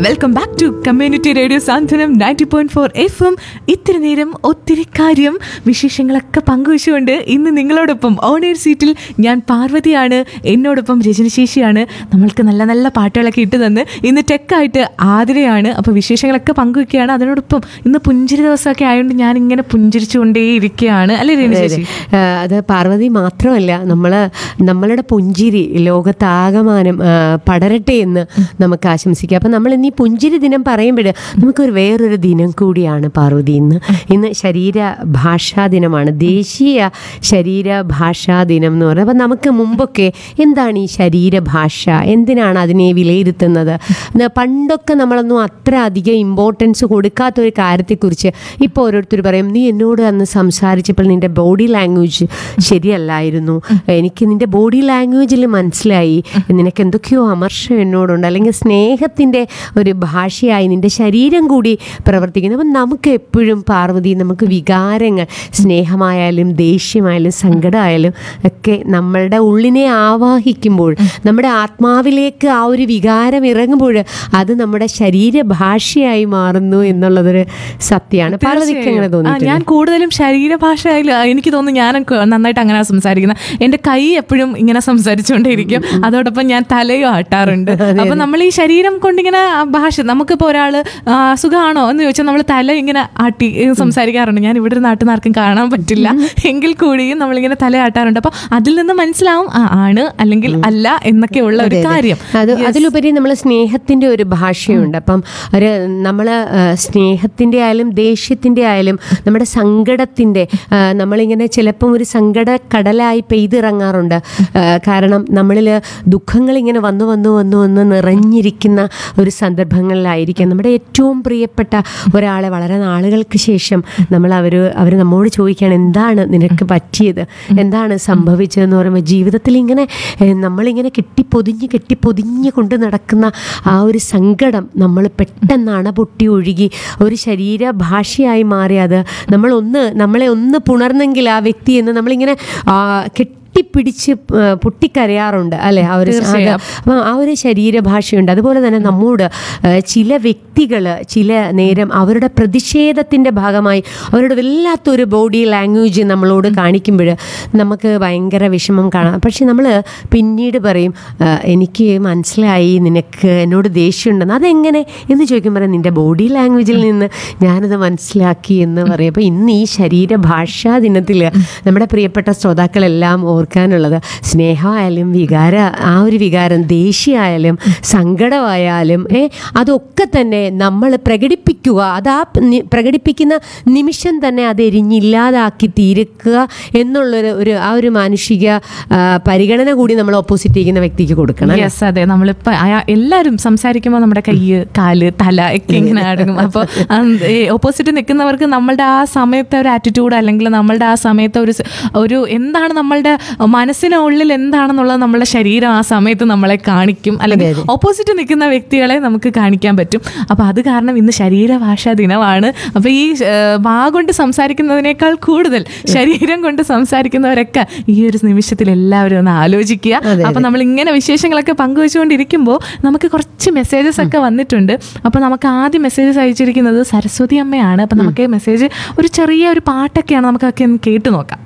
Welcome back to community radio Santhwanam ninety point four F M ഇത്തിരി നേരം ഒത്തിരി കാര്യം വിശേഷങ്ങളൊക്കെ പങ്കുവച്ചുകൊണ്ട് ഇന്ന് നിങ്ങളോടൊപ്പം ഓൺ എയർ സീറ്റിൽ ഞാൻ പാർവതിയാണ് എന്നോടൊപ്പം രചനശേഷിയാണ് നമ്മൾക്ക് നല്ല നല്ല പാട്ടുകളൊക്കെ ഇട്ട് തന്ന് ഇന്ന് ടെക്കായിട്ട് ആതിരയാണ് അപ്പോൾ വിശേഷങ്ങളൊക്കെ പങ്കുവെക്കുകയാണ് അതിനോടൊപ്പം ഇന്ന് പുഞ്ചിരി ദിവസമൊക്കെ ആയതുകൊണ്ട് ഞാൻ ഇങ്ങനെ പുഞ്ചിരിച്ചുകൊണ്ടേ ഇരിക്കുകയാണ് അല്ലേ രചനശേഷി ആ, അത് പാർവതി മാത്രമല്ല നമ്മൾ നമ്മളുടെ പുഞ്ചിരി ലോകത്താകമാനം ആ, പടരട്ടെ എന്ന് നമുക്ക് ആശംസിക്കാം അപ്പം നമ്മൾ ഇന്ന് ഈ പുഞ്ചിരി ദിനം പറയുമ്പോൾ നമുക്കൊരു വേറൊരു ദിനം കൂടിയാണ് പാർവതി ഇന്ന് ഇന്ന് ശരീര ഭാഷാ ദിനമാണ് ദേശീയ ശരീര ഭാഷാ ദിനം എന്ന് പറയുന്നത് അപ്പം നമുക്ക് മുമ്പൊക്കെ എന്താണ് ഈ ശരീരഭാഷ എന്തിനാണ് അതിനെ വിലയിരുത്തുന്നത് ന- പണ്ടൊക്കെ നമ്മളൊന്നും അത്ര അധികം ഇമ്പോർട്ടൻസ് കൊടുക്കാത്ത ഒരു കാര്യത്തെക്കുറിച്ച് ഇപ്പോൾ ഓരോരുത്തർ പറയും നീ എന്നോട് അന്ന് സംസാരിച്ചപ്പോൾ നിന്റെ ബോഡി ലാംഗ്വേജ് ശരിയല്ലായിരുന്നു എനിക്ക് നിന്റെ ബോഡി ലാംഗ്വേജിൽ മനസ്സിലായി നിനക്ക് എന്തൊക്കെയോ അമർഷം എന്നോടുണ്ട് അല്ലെങ്കിൽ സ്നേഹത്തിൻ്റെ ഒരു ഭാഷയായി നിന്റെ ശരീരം കൂടി പ്രവർത്തിക്കുന്നു അപ്പം നമുക്ക് എപ്പോഴും പാർവതി നമുക്ക് വികാരങ്ങൾ സ്നേഹമായാലും ദേഷ്യമായാലും സങ്കടമായാലും ഒക്കെ നമ്മളുടെ ഉള്ളിനെ ആവാഹിക്കുമ്പോൾ നമ്മുടെ ആത്മാവിലേക്ക് ആ ഒരു വികാരം ഇറങ്ങുമ്പോൾ അത് നമ്മുടെ ശരീരഭാഷയായി മാറുന്നു എന്നുള്ളതൊരു സത്യമാണ് പാർവതിക്ക് അങ്ങനെ ആ, തോന്നിയിട്ടുണ്ട് ഞാൻ കൂടുതലും ശരീരഭാഷയിൽ എനിക്ക് തോന്നുന്നു ഞാൻ നന്നായിട്ട് അങ്ങനെ സംസാരിക്കുന്നത് എന്റെ കൈ എപ്പോഴും ഇങ്ങനെ സംസാരിച്ചുകൊണ്ടേയിരിക്കും അതോടൊപ്പം ഞാൻ തലയും ആട്ടാറുണ്ട് അപ്പൊ നമ്മൾ ഈ ശരീരം കൊണ്ടിങ്ങനെ ആ ഭാഷ നമുക്കിപ്പോൾ ഒരാള് ആ, സുഖമാണോ എന്ന് ചോദിച്ചാൽ നമ്മൾ തല ഇങ്ങനെ ആട്ടി ഏ, സംസാരിക്കാറുണ്ട് ഞാൻ ഇവിടെ ഒരു നാട്ടിൽ നിന്ന് ആർക്കും കാണാൻ പറ്റില്ല എങ്കിൽ കൂടിയും നമ്മളിങ്ങനെ തല ആട്ടാറുണ്ട് അപ്പൊ അതിൽ നിന്ന് മനസ്സിലാവും ആ, ആണ് അല്ലെങ്കിൽ അല്ല എന്നൊക്കെയുള്ള ഒരു കാര്യം അത് അതിലുപരി നമ്മൾ സ്നേഹത്തിൻ്റെ ഒരു ഭാഷയുണ്ട് അപ്പം ഒരു നമ്മൾ സ്നേഹത്തിൻ്റെ ആയാലും ദേഷ്യത്തിൻ്റെ ആയാലും നമ്മുടെ സങ്കടത്തിൻ്റെ ആ, നമ്മളിങ്ങനെ ചിലപ്പം ഒരു സങ്കട കടലായി പെയ്തിറങ്ങാറുണ്ട് ആ, കാരണം നമ്മളിൽ ദുഃഖങ്ങൾ ഇങ്ങനെ വന്നു വന്നു വന്നു വന്ന് നിറഞ്ഞിരിക്കുന്ന ഒരു സന്ദർഭങ്ങളിലായിരിക്കാം നമ്മുടെ ഏറ്റവും പ്രിയപ്പെട്ട ഒരാളെ വളരെ നാളുകൾക്ക് ശേഷം നമ്മൾ അവർ അവർ നമ്മോട് ചോദിക്കുകയാണ് എന്താണ് നിനക്ക് പറ്റിയത് എന്താണ് സംഭവിച്ചതെന്ന് പറയുമ്പോൾ ജീവിതത്തിൽ ഇങ്ങനെ ഏഹ്, നമ്മളിങ്ങനെ കെട്ടിപ്പൊതിഞ്ഞ് കെട്ടിപ്പൊതിഞ്ഞ് കൊണ്ട് നടക്കുന്ന ആ ഒരു സങ്കടം നമ്മൾ പെട്ടെന്ന് അണപൊട്ടി ഒഴുകി ഒരു ശരീര ഭാഷയായി മാറി അത് നമ്മളൊന്ന് നമ്മളെ ഒന്ന് പുണർന്നെങ്കിൽ ആ വ്യക്തി എന്ന് നമ്മളിങ്ങനെ ആ, കെട്ടിപ്പിടിച്ച് ആ, പൊട്ടിക്കരയാറുണ്ട് അല്ലെ ആ ഒരു തീർച്ചയായും. അത് അപ്പം ആ ഒരു ശരീരഭാഷയുണ്ട് അതുപോലെ തന്നെ നമ്മോട് ആ, ചില വ്യക്തികൾ ചില നേരം അവരുടെ പ്രതിഷേധത്തിൻ്റെ ഭാഗമായി അവരുടെ വല്ലാത്തൊരു ബോഡി ലാംഗ്വേജ് നമ്മളോട് കാണിക്കുമ്പോൾ നമുക്ക് ഭയങ്കര വിഷമം കാണാം പക്ഷെ നമ്മൾ പിന്നീട് പറയും ആ, എനിക്ക് മനസ്സിലായി നിനക്ക് എന്നോട് ദേഷ്യമുണ്ടെന്ന് അതെങ്ങനെ എന്ന് ചോദിക്കുമ്പോൾ നിൻ്റെ ബോഡി ലാംഗ്വേജിൽ നിന്ന് ഞാനത് മനസ്സിലാക്കി എന്ന് പറയും അപ്പോൾ ഇന്ന് ഈ ശരീരഭാഷാ ദിനത്തിൽ നമ്മുടെ പ്രിയപ്പെട്ട ശ്രോതാക്കളെല്ലാം ഓർക്കാനുള്ളത് സ്നേഹമായാലും വികാര ആ ഒരു വികാരം ദേഷ്യമായാലും സങ്കടമായാലും ഏ അതൊക്കെ തന്നെ നമ്മൾ പ്രകടിപ്പിക്കുക അത് ആ നി- പ്രകടിപ്പിക്കുന്ന നിമിഷം തന്നെ അത് എരിഞ്ഞില്ലാതാക്കി തീർക്കുക എന്നുള്ളൊരു ഒരു ആ ഒരു മാനുഷിക ആ, പരിഗണന കൂടി നമ്മൾ ഓപ്പോസിറ്റ് ചെയ്യുന്ന വ്യക്തിക്ക് കൊടുക്കണം യെസ് അതെ നമ്മളിപ്പോ അയാ- എല്ലാവരും സംസാരിക്കുമ്പോൾ നമ്മുടെ കൈ കാല് തല ഒക്കെ ഇങ്ങനെ അടങ്ങും അപ്പോൾ ഓപ്പോസിറ്റ് നിൽക്കുന്നവർക്ക് നമ്മളുടെ ആ സമയത്തെ ഒരു ആറ്റിറ്റ്യൂഡ് അല്ലെങ്കിൽ നമ്മളുടെ ആ സമയത്തെ ഒരു സ- ഒരു എന്താണ് നമ്മളുടെ മനസ്സിനുള്ളിൽ എന്താണെന്നുള്ളത് നമ്മളുടെ ശരീരം ആ സമയത്ത് നമ്മളെ കാണിക്കും അല്ലെങ്കിൽ ഓപ്പോസിറ്റ് നിൽക്കുന്ന വ്യക്തികളെ നമുക്ക് കാണിക്കാൻ പറ്റും അപ്പോൾ അത് കാരണം ഇന്ന് ശരീരഭാഷാ ദിനമാണ് അപ്പോൾ ഈ ഏഹ്, വാ കൊണ്ട് സംസാരിക്കുന്നതിനേക്കാൾ കൂടുതൽ ശരീരം കൊണ്ട് സംസാരിക്കുന്നവരൊക്കെ ഈ ഒരു നിമിഷത്തിൽ എല്ലാവരും ഒന്ന് ആലോചിക്കുക അപ്പൊ നമ്മൾ ഇങ്ങനെ വിശേഷങ്ങളൊക്കെ പങ്കുവെച്ചുകൊണ്ടിരിക്കുമ്പോൾ നമുക്ക് കുറച്ച് മെസ്സേജസ് ഒക്കെ വന്നിട്ടുണ്ട് അപ്പൊ നമുക്ക് ആദ്യം മെസ്സേജസ് അയച്ചിരിക്കുന്നത് സരസ്വതി അമ്മയാണ് അപ്പൊ നമുക്ക് മെസ്സേജ് ഒരു ചെറിയ ഒരു പാട്ടൊക്കെയാണ് നമുക്കൊക്കെ ഒന്ന് കേട്ട് നോക്കാം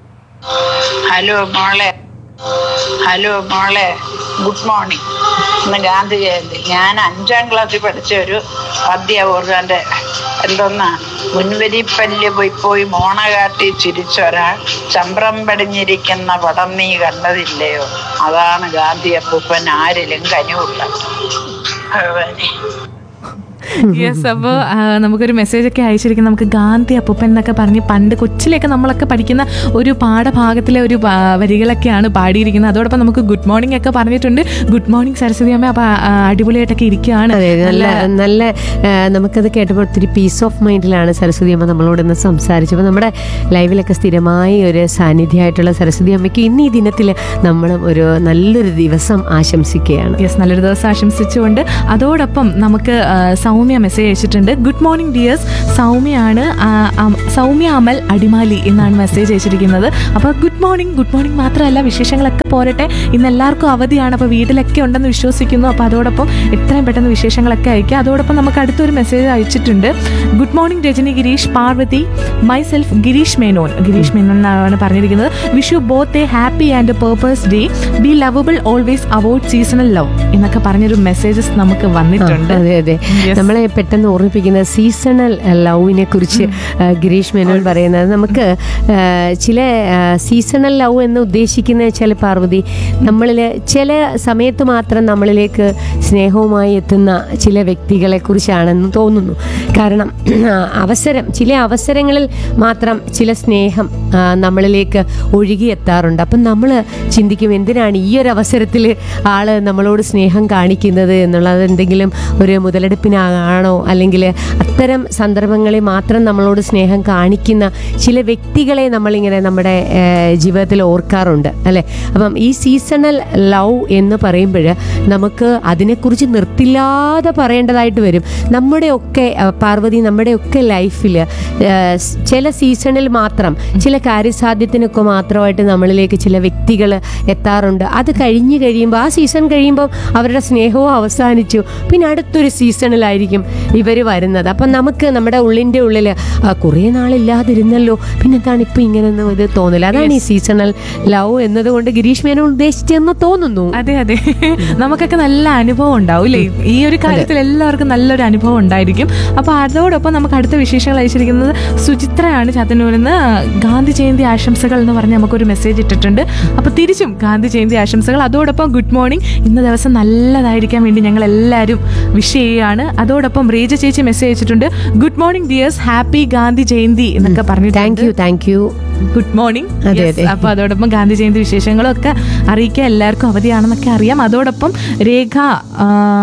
ഹലോ മോളെ ഹലോ മോളെ ഗുഡ് മോർണിംഗ് ഇന്ന് ഗാന്ധി ജയന്തി ഞാൻ അഞ്ചാം ക്ലാസ്സിൽ പഠിച്ച ഒരു പദ്യ ഓർഗാൻ്റെ എന്തൊന്നാ മുൻവരിപ്പല്ല് പോയി പോയി മോണ കാട്ടി ചിരിച്ചൊരാൾ ചമ്പ്രം പടിഞ്ഞിരിക്കുന്ന പടം നീ കണ്ടതില്ലയോ അതാണ് ഗാന്ധി അപ്പൂപ്പൻ ആരിലും കനിവുള്ള ഭഗവാനെ യെസ് അപ്പോൾ നമുക്കൊരു മെസ്സേജ് ഒക്കെ അയച്ചിരിക്കും നമുക്ക് ഗാന്ധി അപ്പൂപ്പൻ എന്നൊക്കെ പറഞ്ഞ് പണ്ട് കൊച്ചിലേക്ക് നമ്മളൊക്കെ പഠിക്കുന്ന ഒരു പാഠഭാഗത്തിലെ ഒരു ആ, വരികളൊക്കെയാണ് പാടിയിരിക്കുന്നത് അതോടൊപ്പം നമുക്ക് ഗുഡ് മോർണിംഗ് ഒക്കെ പറഞ്ഞിട്ടുണ്ട് ഗുഡ് മോർണിംഗ് സരസ്വതി അമ്മ അപ്പോൾ അടിപൊളിയായിട്ടൊക്കെ ഇരിക്കുകയാണ് അതെ നല്ല നല്ല ആ, നമുക്കത് കേട്ടപ്പോൾ ഒത്തിരി പീസ് ഓഫ് മൈൻഡിലാണ് സരസ്വതി അമ്മ നമ്മളോട് ഇന്ന് സംസാരിച്ചപ്പോൾ നമ്മുടെ ലൈവിലൊക്കെ സ്ഥിരമായി ഒരു സാന്നിധ്യമായിട്ടുള്ള സരസ്വതി അമ്മയ്ക്ക് ഇന്ന് ഈ ദിനത്തിൽ നമ്മൾ ഒരു നല്ലൊരു ദിവസം ആശംസിക്കുകയാണ് യെസ് നല്ലൊരു ദിവസം ആശംസിച്ചുകൊണ്ട് അതോടൊപ്പം നമുക്ക് ആ, സൗമ്യ സൗമ്യ മെസ്സേജ് അയച്ചിട്ടുണ്ട് ഗുഡ് മോർണിംഗ് ഡിയേഴ്സ് സൗമ്യയാണ് ആ, അം- സൗമ്യ അമൽ അടിമാലി എന്നാണ് മെസ്സേജ് അയച്ചിരിക്കുന്നത് അപ്പോൾ ഗുഡ് മോർണിംഗ് ഗുഡ് മോർണിംഗ് മാത്രമല്ല വിശേഷങ്ങളൊക്കെ പോരട്ടെ ഇന്ന് എല്ലാവർക്കും അവധിയാണ് അപ്പോൾ വീട്ടിലൊക്കെ ഉണ്ടെന്ന് വിശ്വസിക്കുന്നു അപ്പോൾ അതോടൊപ്പം എത്രയും പെട്ടെന്ന് വിശേഷങ്ങളൊക്കെ അയക്കുക അതോടൊപ്പം നമുക്ക് അടുത്തൊരു മെസ്സേജ് അയച്ചിട്ടുണ്ട് good morning Rajani Girish Parvathi myself Girish Menon Girish Menon എന്നാണ് പറഞ്ഞിരിക്കുന്നത് wish you both a happy and purpose day be lovable always avoid seasonal love എന്നൊക്കെ പറഞ്ഞൊരു മെസ്സേജസ് നമുക്ക് വന്നിട്ടുണ്ട് അതെ അതെ Yes. നമ്മളെ പെട്ടെന്ന് ഓർമ്മിപ്പിക്കുന്ന സീസണൽ ലവിനെ കുറിച്ച് ആ, ഗിരീഷ് മേനോൻ പറയുന്നത് നമുക്ക് ആ, ചില സീസണൽ ലവ് എന്ന് ഉദ്ദേശിക്കുന്ന വെച്ചാൽ പാർവതി നമ്മളിൽ ചില സമയത്ത് മാത്രം നമ്മളിലേക്ക് സ്നേഹവുമായി എത്തുന്ന ചില വ്യക്തികളെ കുറിച്ചാണെന്ന് തോന്നുന്നു കാരണം ആ, അവസരം ചില അവസരങ്ങളിൽ മാത്രം ചില സ്നേഹം ആ, നമ്മളിലേക്ക് ഒഴുകിയെത്താറുണ്ട് അപ്പം നമ്മൾ ചിന്തിക്കും എന്തിനാണ് ഈ ഒരു അവസരത്തിൽ ആള് നമ്മളോട് സ്നേഹം കാണിക്കുന്നത് എന്നുള്ളത് എന്തെങ്കിലും ഒരു മുതലെടുപ്പിനാണോ അല്ലെങ്കിൽ അത്തരം സന്ദർഭങ്ങളിൽ മാത്രം നമ്മളോട് സ്നേഹം കാണിക്കുന്ന ചില വ്യക്തികളെ നമ്മളിങ്ങനെ നമ്മുടെ ഏഹ്, ജീവിതത്തിൽ ഓർക്കാറുണ്ട് അല്ലേ അപ്പം ഈ സീസണൽ ലവ് എന്ന് പറയുമ്പോൾ നമുക്ക് അതിനെക്കുറിച്ച് നിർത്തില്ലാതെ പറയേണ്ടതായിട്ട് വരും നമ്മുടെയൊക്കെ അഹ്, പാർവതി നമ്മുടെയൊക്കെ ലൈഫിൽ ചില സീസണിൽ മാത്രം ചില കാര്യസാധ്യത്തിനൊക്കെ മാത്രമായിട്ട് നമ്മളിലേക്ക് ചില വ്യക്തികൾ എത്താറുണ്ട് അത് കഴിഞ്ഞ് കഴിയുമ്പോൾ ആ സീസൺ കഴിയുമ്പോൾ അവരുടെ സ്നേഹവും അവസാനിച്ചു പിന്നെ അടുത്തൊരു സീസണിലായിരിക്കും ഇവർ വരുന്നത് അപ്പം നമുക്ക് നമ്മുടെ ഉള്ളിൻ്റെ ഉള്ളിൽ കുറേ നാളില്ലാതിരുന്നല്ലോ പിന്നെന്താണ് ഇപ്പം ഇങ്ങനെയൊന്നും ഇത് തോന്നില്ല അതാണ് ഈ സീസണൽ ലവ് എന്നതുകൊണ്ട് ഗിരീഷ് മേനോൻ ഉദ്ദേശിച്ചെന്ന് തോന്നുന്നു അതെ അതെ നമുക്കൊക്കെ നല്ല അനുഭവം ഉണ്ടാവും അല്ലേ ഈ ഒരു കാര്യത്തിൽ എല്ലാവർക്കും നല്ലൊരു അനുഭവം ഉണ്ടായിരിക്കും അപ്പോൾ അതോടൊപ്പം നമുക്ക് അടുത്ത വിശേഷങ്ങൾ അയച്ചിരിക്കുന്നത് സുചിത്രയാണ് ചാത്തന്നൂരിൽ നിന്ന് ഗാന്ധി ജയന്തി ആശംസകൾ എന്ന് പറഞ്ഞ് നമുക്കൊരു മെസ്സേജ് ഇട്ടിട്ടുണ്ട് അപ്പോൾ തിരിച്ചും ഗാന്ധി ജയന്തി ആശംസകൾ അതോടൊപ്പം ഗുഡ് മോർണിംഗ് ഇന്ന ദിവസം നല്ലതായിരിക്കാൻ വേണ്ടി ഞങ്ങൾ എല്ലാവരും വിഷ് ചെയ്യുകയാണ് അതോടൊപ്പം റീജ ചേച്ചി മെസ്സേജ് അയച്ചിട്ടുണ്ട് good morning dears happy Gandhi Jayanti എന്നൊക്കെ പറഞ്ഞു thank you thank you good morning അതെ, അതെ. അപ്പൊ അതോടൊപ്പം ഗാന്ധി ജയന്തി വിശേഷങ്ങളും ഒക്കെ അറിയിക്കുക എല്ലാവർക്കും അവധിയാണെന്നൊക്കെ അറിയാം അതോടൊപ്പം രേഖ ആ,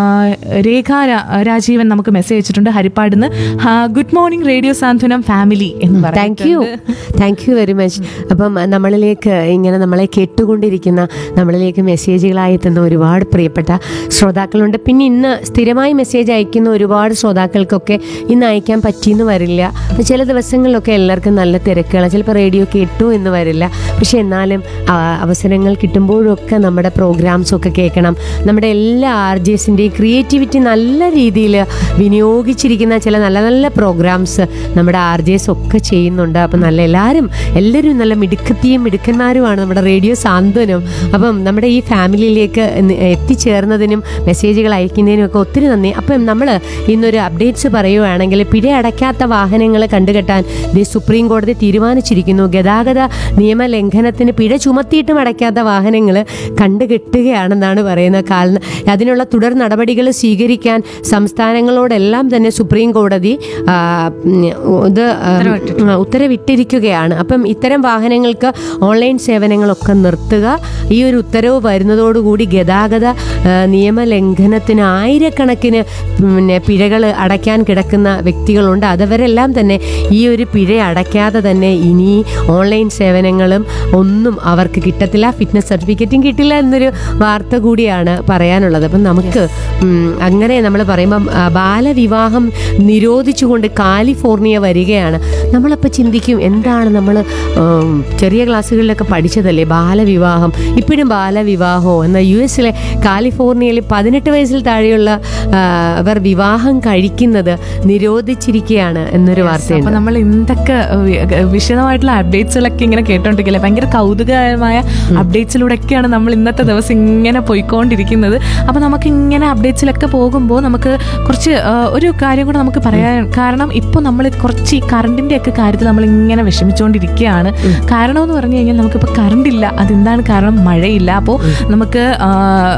രേഖ രാ- രാജീവൻ നമുക്ക് മെസ്സേജ് അയച്ചിട്ടുണ്ട് ഹരിപ്പാടുന്ന് good morning radio Santhwanam family എന്ന് താങ്ക് യു പറഞ്ഞിട്ടുണ്ട് താങ്ക് യു വെരി മച്ച് അപ്പം നമ്മളിലേക്ക് ഇങ്ങനെ നമ്മളെ കേട്ടുകൊണ്ടിരിക്കുന്ന നമ്മളിലേക്ക് മെസ്സേജുകളായി എത്തുന്ന ഒരുപാട് പ്രിയപ്പെട്ട ശ്രോതാക്കളുണ്ട് പിന്നെ ഇന്ന് സ്ഥിരമായി മെസ്സേജ് അയക്കുന്ന ഒരുപാട് ശ്രോതാക്കൾക്കൊക്കെ ഇന്ന് അയക്കാൻ പറ്റിയെന്ന് വരില്ല ചില ദിവസങ്ങളിലൊക്കെ എല്ലാവർക്കും നല്ല തിരക്കുകളാണ് ചിലപ്പോൾ റേഡിയോ കേട്ടു എന്ന് വരില്ല പക്ഷെ എന്നാലും ആ, അവസരങ്ങൾ കിട്ടുമ്പോഴൊക്കെ നമ്മുടെ പ്രോഗ്രാംസ് ഒക്കെ കേൾക്കണം നമ്മുടെ എല്ലാ ആർ ജി എസിൻ്റെയും ക്രിയേറ്റിവിറ്റി നല്ല രീതിയിൽ വിനിയോഗിച്ചിരിക്കുന്ന ചില നല്ല നല്ല പ്രോഗ്രാംസ് നമ്മുടെ ആർ ജി എസ് ഒക്കെ ചെയ്യുന്നുണ്ട് അപ്പം നല്ല എല്ലാവരും എല്ലാവരും നല്ല മിടുക്കത്തിയും മിടുക്കന്മാരുമാണ് നമ്മുടെ റേഡിയോ സാന്ത്വനം അപ്പം നമ്മുടെ ഈ ഫാമിലിയിലേക്ക് നി- എത്തിച്ചേർന്നതിനും മെസ്സേജുകൾ അയക്കുന്നതിനും ഒക്കെ ഒത്തിരി നന്ദി അപ്പം നമ്മൾ ഇന്നൊരു അപ്ഡേറ്റ്സ് പറയുകയാണെങ്കിൽ പിഴ അടയ്ക്കാത്ത വാഹനങ്ങൾ കണ്ടുകെട്ടാൻ ദേ സുപ്രീം കോടതി തീരുമാനിച്ചിരിക്കുന്നു ഗതാഗത നിയമലംഘനത്തിന് പിഴ ചുമത്തിയിട്ടും അടയ്ക്കാത്ത വാഹനങ്ങൾ കണ്ടുകെട്ടുകയാണെന്നാണ് പറയുന്നത് കാരണം അതിനുള്ള തുടർ നടപടികൾ സ്വീകരിക്കാൻ സംസ്ഥാനങ്ങളോടെല്ലാം തന്നെ സുപ്രീം കോടതി ആ, ഉം, ഇത് ആ, ഉം, ഉത്തരവിട്ടിരിക്കുകയാണ് അപ്പം ഇത്തരം വാഹനങ്ങൾക്ക് ഓൺലൈൻ സേവനങ്ങളൊക്കെ നിർത്തുക ഈ ഒരു ഉത്തരവ് വരുന്നതോടുകൂടി ഗതാഗത ആ, നിയമലംഘനത്തിന് ആയിരക്കണക്കിന് പിന്നെ പിഴകൾ അടയ്ക്കാൻ കിടക്കുന്ന വ്യക്തികളുണ്ട് അതവരെല്ലാം തന്നെ ഈ ഒരു പിഴ അടയ്ക്കാതെ തന്നെ ഇനി ഓൺലൈൻ സേവനങ്ങളും ഒന്നും അവർക്ക് കിട്ടത്തില്ല ഫിറ്റ്നസ് സർട്ടിഫിക്കറ്റും കിട്ടില്ല എന്നൊരു വാർത്ത കൂടിയാണ് പറയാനുള്ളത് അപ്പം നമുക്ക് ഉം, അങ്ങനെ നമ്മൾ പറയുമ്പം ആ, ബാലവിവാഹം നിരോധിച്ചുകൊണ്ട് കാലിഫോർണിയ വരികയാണ് നമ്മളപ്പോൾ ചിന്തിക്കും എന്താണ് നമ്മൾ ചെറിയ ക്ലാസ്സുകളിലൊക്കെ പഠിച്ചതല്ലേ ബാലവിവാഹം ഇപ്പോഴും ബാലവിവാഹമോ എന്നാൽ യു എസിലെ കാലിഫോർണിയയിൽ പതിനെട്ട് വയസ്സിൽ താഴെയുള്ള ആ, അവർ വിവാഹം കഴിക്കുന്നത് നിരോധിച്ചിരിക്കുകയാണ് എന്നൊരു അപ്പൊ വാർത്തയുണ്ട് നമ്മൾ എന്തൊക്കെ വി- വിശദമായിട്ടുള്ള അപ്ഡേറ്റ്സുകളൊക്കെ ഇങ്ങനെ കേട്ടോണ്ടിരിക്കില്ലേ ഭയങ്കര കൗതുകകരമായ അപ്ഡേറ്റ്സിലൂടെയൊക്കെയാണ് നമ്മൾ ഇന്നത്തെ ദിവസം ഇങ്ങനെ പോയിക്കൊണ്ടിരിക്കുന്നത് അപ്പൊ നമുക്ക് ഇങ്ങനെ അപ്ഡേറ്റ്സിലൊക്കെ പോകുമ്പോൾ നമുക്ക് കുറച്ച് ആ, ഒരു കാര്യം കൂടെ നമുക്ക് പറയാൻ കാരണം ഇപ്പോൾ നമ്മൾ കുറച്ച് ഈ കറണ്ടിന്റെ ഒക്കെ കാര്യത്തിൽ നമ്മൾ ഇങ്ങനെ വിഷമിച്ചുകൊണ്ടിരിക്കുകയാണ് കാരണം എന്ന് പറഞ്ഞു കഴിഞ്ഞാൽ നമുക്കിപ്പോൾ കറണ്ട് ഇല്ല അതെന്താണ് കാരണം മഴയില്ല അപ്പോൾ നമുക്ക് ആ,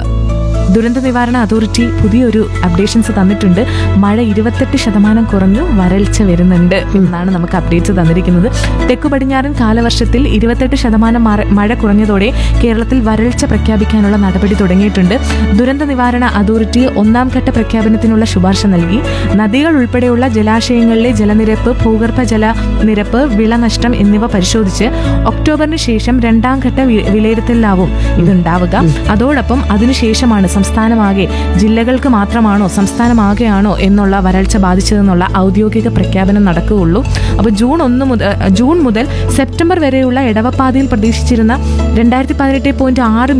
ദുരന്ത നിവാരണ അതോറിറ്റി പുതിയൊരു അപ്ഡേഷൻസ് തന്നിട്ടുണ്ട് മഴ ഇരുപത്തെട്ട് ശതമാനം കുറഞ്ഞു വരൾച്ച വരുന്നുണ്ട് എന്നാണ് നമുക്ക് അപ്ഡേറ്റ്സ് തന്നിരിക്കുന്നത് തെക്കു പടിഞ്ഞാറൻ കാലവർഷത്തിൽ ഇരുപത്തെട്ട് ശതമാനം മറ- മഴ കുറഞ്ഞതോടെ കേരളത്തിൽ വരൾച്ച പ്രഖ്യാപിക്കാനുള്ള നടപടി തുടങ്ങിയിട്ടുണ്ട് ദുരന്ത നിവാരണ അതോറിറ്റി ഒന്നാം ഘട്ട പ്രഖ്യാപനത്തിനുള്ള ശുപാർശ നൽകി നദികൾ ഉൾപ്പെടെയുള്ള ജലാശയങ്ങളിലെ ജലനിരപ്പ് ഭൂഗർഭ ജല നിരപ്പ് വിളനഷ്ടം എന്നിവ പരിശോധിച്ച് ഒക്ടോബറിന് ശേഷം രണ്ടാം ഘട്ട വി- വിലയിരുത്തലിലാവും ഇതുണ്ടാവുക അതോടൊപ്പം അതിനുശേഷമാണ് സംസ്ഥാനമാകെ ജില്ലകൾക്ക് മാത്രമാണോ സംസ്ഥാനമാകെയാണോ എന്നുള്ള വരൾച്ച ബാധിച്ചതെന്നുള്ള ഔദ്യോഗിക പ്രഖ്യാപനം നടക്കുകയുള്ളൂ അപ്പോൾ ജൂൺ ഒന്ന് മുതൽ ജൂൺ മുതൽ സെപ്റ്റംബർ വരെയുള്ള ഇടവപ്പാതയിൽ പ്രതീക്ഷിച്ചിരുന്ന രണ്ടായിരത്തി പതിനെട്ട് പോയിന്റ് ആറ്